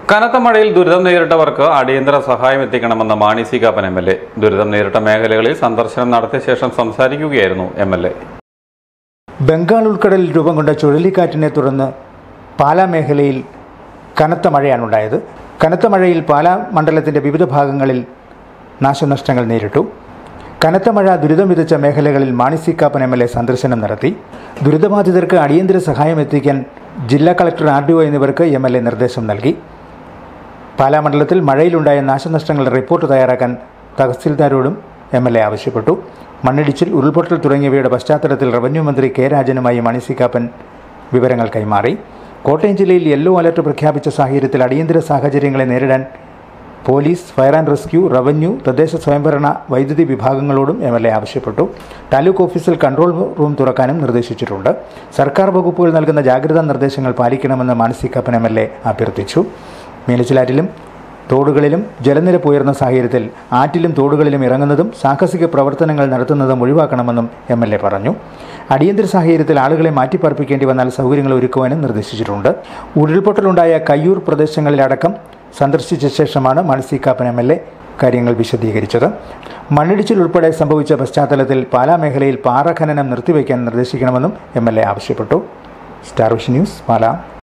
കനത്ത മഴയിൽ ദുരിതം നേരിട്ടവർക്ക് അടിയന്തര സഹായം എത്തിക്കണമെന്ന Mani C Kappan M L A ദുരിതം നേരിട്ട മേഖലകളിൽ സന്ദർശനം നടത്തിയ ശേഷം സംസാരിക്കുകയായിരുന്നു എം എൽ എ ബംഗാൾ ഉൾക്കടലിൽ രൂപം കൊണ്ട ചുഴലിക്കാറ്റിനെ തുടർന്ന് പാലാ മേഖലയിൽ കനത്ത മഴയാണുണ്ടായത് കനത്ത മഴയിൽ പാലാ മണ്ഡലത്തിൻ്റെ വിവിധ ഭാഗങ്ങളിൽ നാശനഷ്ടങ്ങൾ നേരിട്ടു കനത്ത മഴ ദുരിതം വിതച്ച മേഖലകളിൽ Mani C Kappan M L A സന്ദർശനം നടത്തി ദുരിതബാധിതർക്ക് അടിയന്തര സഹായം എത്തിക്കാൻ ജില്ലാ കളക്ടർ ആർ ഡി ഒ എന്നിവർക്ക് എം എൽ എ നിർദ്ദേശം നൽകി പാലാ മണ്ഡലത്തിൽ മഴയിലുണ്ടായ നാശനഷ്ടങ്ങളുടെ റിപ്പോർട്ട് തയ്യാറാക്കാൻ തഹസിൽദാരോടും എം എൽ എ ആവശ്യപ്പെട്ടു മണ്ണിടിച്ചിൽ ഉരുൾപൊട്ടൽ തുടങ്ങിയവയുടെ പശ്ചാത്തലത്തിൽ റവന്യൂ മന്ത്രി കെ രാജനുമായി മണി സി കാപ്പൻ വിവരങ്ങൾ കൈമാറി കോട്ടയം ജില്ലയിൽ യെല്ലോ അലർട്ട് പ്രഖ്യാപിച്ച സാഹചര്യത്തിൽ അടിയന്തര സാഹചര്യങ്ങളെ നേരിടാൻ police fire and rescue revenue തദ്ദേശ സ്വയംഭരണ വൈദ്യുതി വിഭാഗങ്ങളോടും എം എൽ എ ആവശ്യപ്പെട്ടു താലൂക്ക് ഓഫീസിൽ കൺട്രോൾ റൂം തുറക്കാനും നിർദ്ദേശിച്ചിട്ടുണ്ട് സർക്കാർ വകുപ്പുകൾ നൽകുന്ന ജാഗ്രതാ നിർദ്ദേശങ്ങൾ പാലിക്കണമെന്ന് മാനസി കപ്പൻ എം എൽ എ അഭ്യർത്ഥിച്ചു മീനച്ചിലാറ്റിലും തോടുകളിലും ജലനിരപ്പ് ഉയർന്ന സാഹചര്യത്തിൽ ആറ്റിലും തോടുകളിലും ഇറങ്ങുന്നതും സാഹസിക പ്രവർത്തനങ്ങൾ നടത്തുന്നതും ഒഴിവാക്കണമെന്നും എം എൽ എ പറഞ്ഞു അടിയന്തര സാഹചര്യത്തിൽ ആളുകളെ മാറ്റിപ്പാർപ്പിക്കേണ്ടി വന്നാൽ സൗകര്യങ്ങൾ ഒരുക്കുവാനും നിർദ്ദേശിച്ചിട്ടുണ്ട് ഉരുൾപൊട്ടലുണ്ടായ കയ്യൂർ പ്രദേശങ്ങളിലടക്കം സന്ദർശിച്ച ശേഷമാണ് മാനസി കാപ്പൻ എം എൽ എ കാര്യങ്ങൾ വിശദീകരിച്ചത് മണ്ണിടിച്ചിൽ ഉൾപ്പെടെ സംഭവിച്ച പശ്ചാത്തലത്തിൽ പാലാ മേഖലയിൽ പാറ ഖനനം നിർത്തിവെക്കാൻ നിർദ്ദേശിക്കണമെന്നും എം എൽ എ ആവശ്യപ്പെട്ടു സ്റ്റാർ വിഷൻ ന്യൂസ് പാലാ